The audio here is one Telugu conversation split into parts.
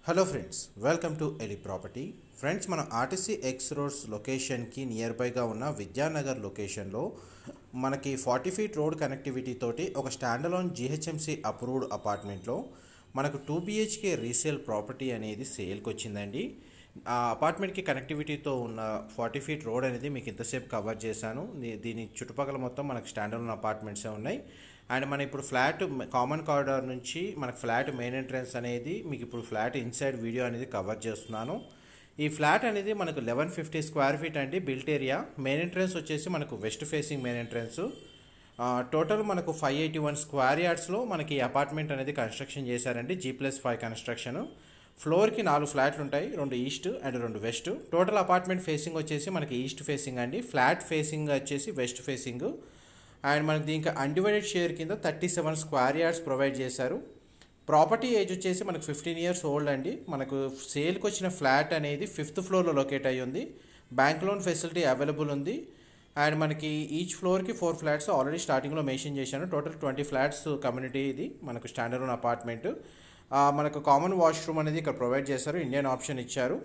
hello friends welcome to Eli property friends మనం ఆర్టీసీ ఎక్స్ రోడ్స్ లొకేషన్కి నియర్ బైగా ఉన్న విద్యానగర్ లొకేషన్లో మనకి ఫార్టీ ఫీట్ రోడ్ కనెక్టివిటీ తోటి ఒక స్టాండలోన్ జిహెచ్ఎంసి అప్రూవ్డ్ అపార్ట్మెంట్లో మనకు టూ బిహెచ్కే రీసేల్ ప్రాపర్టీ అనేది సేల్కి వచ్చిందండి ఆ అపార్ట్మెంట్కి కనెక్టివిటీతో ఉన్న ఫార్టీ ఫీట్ రోడ్ అనేది మీకు ఇంతసేపు కవర్ చేశాను దీ- దీని చుట్టుపక్కల మొత్తం మనకు స్టాండర్డ్ అపార్ట్మెంట్సే ఉన్నాయి అండ్ మన ఇప్పుడు ఫ్లాట్ కామన్ కారిడార్ నుంచి మనకు ఫ్లాట్ మెయిన్ ఎంట్రన్స్ అనేది మీకు ఇప్పుడు ఫ్లాట్ ఇన్సైడ్ వీడియో అనేది కవర్ చేస్తున్నాను ఈ ఫ్లాట్ అనేది మనకు లెవెన్ ఫిఫ్టీ స్క్వేర్ ఫీట్ అండి బిల్ట్ ఏరియా మెయిన్ ఎంట్రన్స్ వచ్చేసి మనకు west facing main entrance total మనకు ఫైవ్ ఎయిటీ వన్ స్క్వేర్ యార్డ్స్లో మనకి ఈ అపార్ట్మెంట్ అనేది కన్స్ట్రక్షన్ చేశారండి జీ ప్లస్ ఫైవ్ కన్స్ట్రక్షన్ ఫ్లోర్కి నాలుగు ఫ్లాట్లు ఉంటాయి రెండు ఈస్ట్ అండ్ రెండు వెస్ట్ టోటల్ అపార్ట్మెంట్ ఫేసింగ్ వచ్చేసి మనకి ఈస్ట్ ఫేసింగ్ అండి ఫ్లాట్ ఫేసింగ్ వచ్చేసి వెస్ట్ ఫేసింగ్ అండ్ మనకి దీనికి అన్డివైడెడ్ షేర్ కింద thirty seven square yards provide చేశారు ప్రాపర్టీ ఏజ్ వచ్చేసి మనకు ఫిఫ్టీన్ ఇయర్స్ ఓల్డ్ అండి మనకు సేల్కి వచ్చిన ఫ్లాట్ అనేది ఫిఫ్త్ ఫ్లోర్లో లొకేట్ అయ్యి ఉంది బ్యాంక్ లోన్ ఫెసిలిటీ అవైలబుల్ ఉంది అండ్ మనకి ఈచ్ ఫ్లోర్కి ఫోర్ ఫ్లాట్స్ ఆల్రెడీ స్టార్టింగ్లో మెన్షన్ చేశాను టోటల్ ట్వంటీ ఫ్లాట్స్ కమ్యూనిటీ ఇది మనకు స్టాండర్డ్ ఉన్న అపార్ట్మెంట్ మనకు కామన్ వాష్రూమ్ అనేది ఇక్కడ ప్రొవైడ్ చేశారు ఇండియన్ ఆప్షన్ ఇచ్చారు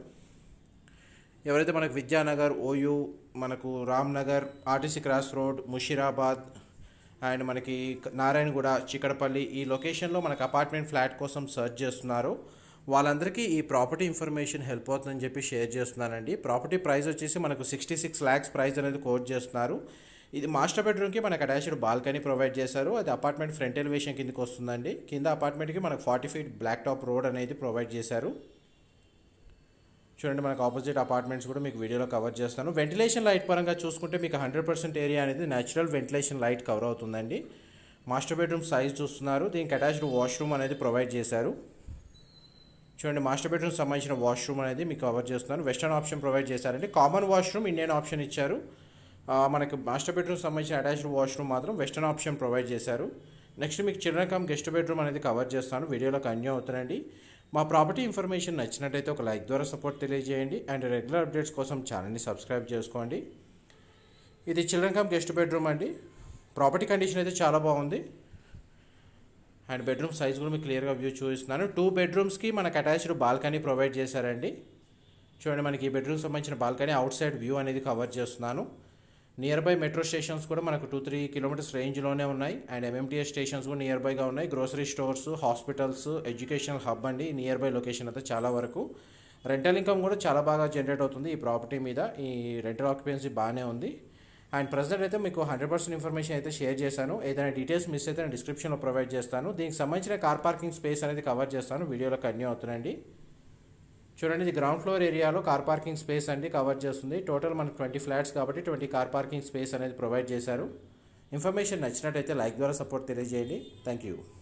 ఎవరైతే మనకు విద్యానగర్ ఓయూ మనకు Ramnagar RTC cross road Musheerabad and మనకి నారాయణగూడ చిక్కడపల్లి ఈ లొకేషన్లో మనకు అపార్ట్మెంట్ ఫ్లాట్ కోసం సర్చ్ చేస్తున్నారు వాళ్ళందరికీ ఈ ప్రాపర్టీ ఇన్ఫర్మేషన్ హెల్ప్ అవుతుందని చెప్పి షేర్ చేస్తున్నానండి ప్రాపర్టీ ప్రైస్ వచ్చేసి మనకు సిక్స్టీ సిక్స్ ల్యాక్స్ ప్రైస్ అనేది కోట్ చేస్తున్నారు ఇది మాస్టర్ బెడ్రూమ్కి మనకు అటాచ్డ్ బాల్కనీ ప్రొవైడ్ చేశారు అది అపార్ట్మెంట్ ఫ్రంట్ ఎలివేషన్ కిందకి వస్తుందండి కింద అపార్ట్మెంట్కి మనకు forty feet block top road అనేది ప్రొవైడ్ చేశారు చూడండి మనకు ఆపోజిట్ అపార్ట్మెంట్స్ కూడా మీకు వీడియోలో కవర్ చేస్తాను వెంటిలేషన్ లైట్ పరంగా చూసుకుంటే మీకు హండ్రెడ్ పర్సెంట్ ఏరియా అనేది న్యాచురల్ వెంటిలేషన్ లైట్ కవర్ అవుతుందండి మాస్టర్ బెడ్రూమ్ సైజ్ చూస్తున్నారు దీనికి అటాచ్డ్ వాష్రూమ్ అనేది ప్రొవైడ్ చేశారు చూడండి మాస్టర్ బెడ్రూమ్ సంబంధించిన వాష్రూమ్ అనేది మీకు కవర్ చేస్తున్నాను వెస్టర్న్ ఆప్షన్ ప్రొవైడ్ చేశారండి కామన్ వాష్రూమ్ ఇండియన్ ఆప్షన్ ఇచ్చారు ఆ, మనకి మాస్టర్ బెడ్రూమ్ సంబంధించిన అటాచ్డ్ వాష్రూమ్ మాత్రం వెస్టర్న్ ఆప్షన్ ప్రొవైడ్ చేశారు నెక్స్ట్ మీకు చిల్డ్రన్ కమ్ గెస్ట్ బెడ్రూమ్ అనేది కవర్ చేస్తాను వీడియోలో కన్యూ అవుతానండి మా ప్రాపర్టీ ఇన్ఫర్మేషన్ నచ్చినట్టయితే ఒక లైక్ ద్వారా సపోర్ట్ తెలియజేయండి అండ్ రెగ్యులర్ అప్డేట్స్ కోసం ఛానల్ని సబ్స్క్రైబ్ చేసుకోండి ఇది చిల్డ్రన్ కమ్ గెస్ట్ బెడ్రూమ్ అండి ప్రాపర్టీ కండిషన్ అయితే చాలా బాగుంది అండ్ బెడ్రూమ్ సైజ్ కూడా మీకు క్లియర్గా వ్యూ చూపిస్తున్నాను టూ బెడ్రూమ్స్కి మనకు అటాచ్డ్ బాల్కనీ ప్రొవైడ్ చేశారండి చూడండి మనకి ఈ బెడ్రూమ్ సంబంధించిన బాల్కనీ అవుట్ సైడ్ వ్యూ అనేది కవర్ చేస్తున్నాను నియర్ బై మెట్రో స్టేషన్స్ కూడా మనకు టూ త్రీ కిలోమీటర్స్ రేంజ్లోనే ఉన్నాయి అండ్ ఎంఎంటీఎస్ స్టేషన్స్ కూడా నియర్ బైగా ఉన్నాయి grocery stores hospitals educational hub అండి నియర్ బై లొకేషన్ అయితే చాలా వరకు రెంటల్ ఇన్కమ్ కూడా చాలా బాగా జనరేట్ అవుతుంది ఈ ప్రాపర్టీ మీద ఈ రెంటల్ ఆక్యుపెన్సీ బాగానే ఉంది అండ్ ప్రజెంట్ అయితే మీకు హండ్రెడ్ పర్సెంట్ ఇన్ఫర్మేషన్ అయితే షేర్ చేశాను ఏదైనా డీటెయిల్స్ మిస్ అయితే నేను డిస్క్రిప్షన్లో ప్రొవైడ్ చేస్తాను దీనికి సంబంధించిన కార్ పార్కింగ్ స్పేస్ అనేది కవర్ చేస్తాను వీడియోలో కన్యూ అవుతుందండి చూడండి ఇది గ్రౌండ్ ఫ్లోర్ ఏరియాలో కార్ పార్కింగ్ స్పేస్ అండి కవర్ చేస్తుంది టోటల్ మనకు ట్వంటీ ఫ్లాట్స్ కాబట్టి ట్వంటీ కార్ పార్కింగ్ స్పేస్ అనేది ప్రొవైడ్ చేశారు ఇన్ఫర్మేషన్ నచ్చినట్టయితే లైక్ ద్వారా సపోర్ట్ తెలియజేయండి థ్యాంక్ యూ